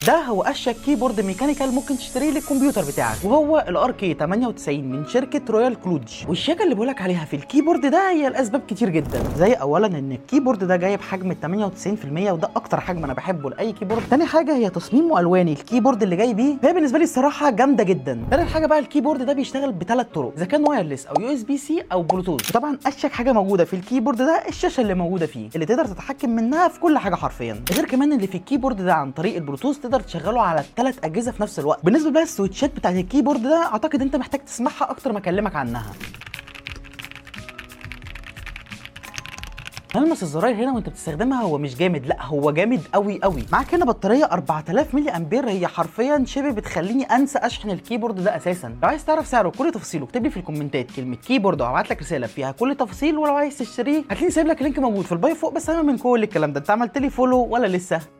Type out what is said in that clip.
ده هو اشيك كيبورد ميكانيكال ممكن تشتريه للكمبيوتر بتاعك وهو الار كي 98 من شركه رويال كلوج والشياكه اللي بقولك عليها في الكيبورد ده هي الاسباب كتير جدا زي اولا ان الكيبورد ده جاي بحجم ال 98% وده اكتر حجم انا بحبه لاي كيبورد تاني حاجه هي تصميم والوان الكيبورد اللي جاي بيه فهي بالنسبه لي الصراحه جامده جدا تالت حاجه بقى الكيبورد ده بيشتغل بثلاث طرق اذا كان وايرلس او يو اس بي سي او بلوتوث وطبعا اشيك حاجه موجوده في الكيبورد ده الشاشه اللي موجوده فيه اللي تقدر تتحكم منها في كل حاجه حرفيا غير كمان اللي في الكيبورد ده عن طريق البلوتوث تقدر تشغله على الثلاث اجهزه في نفس الوقت بالنسبه بقى للسويتشات بتاعت الكيبورد ده اعتقد انت محتاج تسمعها اكتر ما اكلمك عنها ملمس الزراير هنا وانت بتستخدمها هو مش جامد لا هو جامد قوي قوي معاك هنا بطاريه 4000 ملي امبير هي حرفيا شبه بتخليني انسى اشحن الكيبورد ده اساسا لو عايز تعرف سعره وكل تفاصيله اكتب لي في الكومنتات كلمه كيبورد وهبعت لك رساله فيها كل تفاصيل ولو عايز تشتريه هتلاقيني سايب لك اللينك موجود في الباي فوق بس اهم من كل الكلام ده انت عملت لي فولو ولا لسه